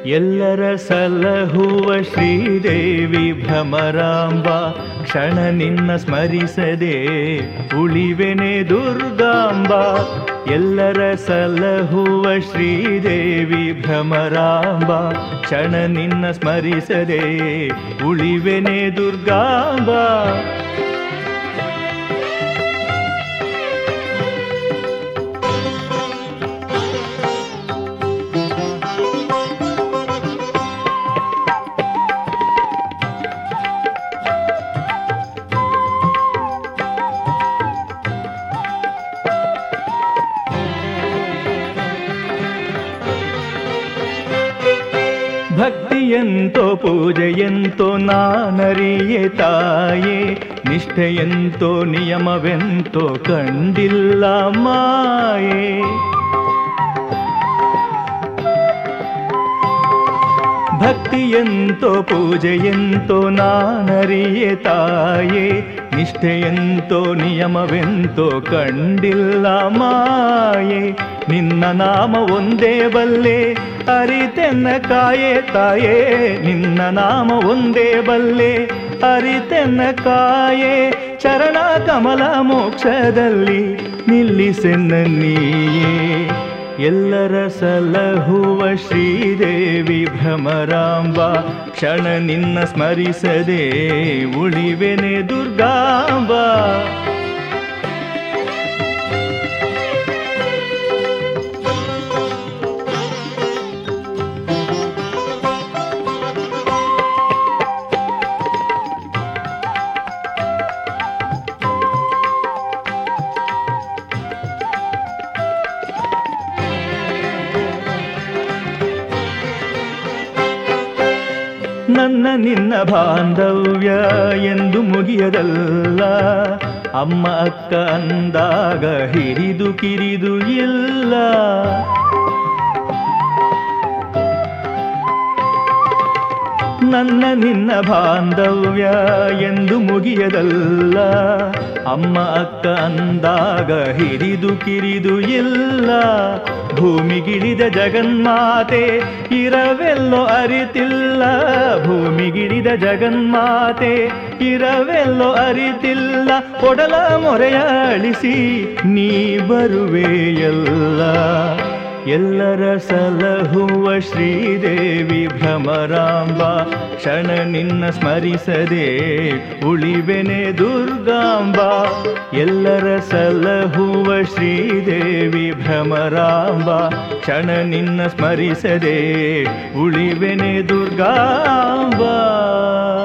ಎಲ್ಲರ ಸಲಹುವ ಶ್ರೀದೇವಿ ಭ್ರಮರಾಂಬ ಕ್ಷಣ ನಿನ್ನ ಸ್ಮರಿಸದೆ ಉಳಿವೆನೆ ದುರ್ಗಾಂಬ ಎಲ್ಲರ ಸಲಹುವ ಶ್ರೀದೇವಿ ಭ್ರಮರಾಂಬ ಕ್ಷಣ ನಿನ್ನ ಸ್ಮರಿಸದೆ ಉಳಿವೆನೆ ದುರ್ಗಾಂಬ ಭಕ್ತಿಯಂತೋ ಪೂಜೆಯಂತೋ ನಾನರಿಯೆ ತಾಯೇ ನಿಷ್ಠೆಯಂತೋ ನಿಯಮವೆಂತೋ ಕಂಡಿಲ್ಲ ಮಾಯೆ ಭಕ್ತಿಯಂತೋ ಪೂಜೆಯಂತೋ ನಾನರಿಯೆ ತಾಯೇ ನಿಷ್ಠೆಯಂತೋ ನಿಯಮವೆಂತೋ ಕಂಡಿಲ್ಲ ಮಾಯೆ ನಿನ್ನ ನಾಮ ಒಂದೇ ಬಲ್ಲೆ ಅರಿತೆನ್ನ ಕಾಯೆ ತಾಯೇ ನಿನ್ನ ನಾಮ ಒಂದೇ ಬಲ್ಲೆ ಅರಿತೆನ್ನ ಕಾಯೆ ಚರಣ ಕಮಲ ಮೋಕ್ಷದಲ್ಲಿ ನಿಲ್ಲಿಸೆನ್ನ ನೀಯೇ ಎಲ್ಲರ ಸಲಹುವ ಶ್ರೀದೇವಿ ಭ್ರಮರಾಂಬ ಕ್ಷಣ ನಿನ್ನ ಸ್ಮರಿಸದೆ ಉಳಿವೆನೆ ದುರ್ಗಾಂಬ ನನ್ನ ನಿನ್ನ ಬಾಂಧವ್ಯ ಎಂದು ಮುಗಿಯದಲ್ಲ ಅಮ್ಮ ಅಕ್ಕ ಅಂದಾಗ ಹಿರಿದು ಕಿರಿದು ಇಲ್ಲ ನನ್ನ ನಿನ್ನ ಬಾಂಧವ್ಯ ಎಂದು ಮುಗಿಯದಲ್ಲ ಅಮ್ಮ ಅಕ್ಕ ಅಂದಾಗ ಹಿರಿದು ಕಿರಿದು ಇಲ್ಲ ಭೂಮಿಗಿಳಿದ ಜಗನ್ಮಾತೆ ಇರವೆಲ್ಲೋ ಅರಿತಿಲ್ಲ ಭೂಮಿಗಿಳಿದ ಜಗನ್ಮಾತೆ ಇರವೆಲ್ಲೋ ಅರಿತಿಲ್ಲ ಒಡಲ ಮೊರೆಯ ಅಳಿಸಿ ನೀ ಬರುವೆಯಲ್ಲ ಎಲ್ಲರ ಸಲಹುವ ಶ್ರೀದೇವಿ ಭ್ರಮರಾಂಬ ಕ್ಷಣ ನಿನ್ನ ಸ್ಮರಿಸದೆ ಉಳಿವೆನೆ ದುರ್ಗಾಂಬ ಎಲ್ಲರ ಸಲಹುವ ಶ್ರೀದೇವಿ ಭ್ರಮರಾಂಬ ಕ್ಷಣ ನಿನ್ನ ಸ್ಮರಿಸದೆ ಉಳಿವೆನೆ ದುರ್ಗಾಂಬ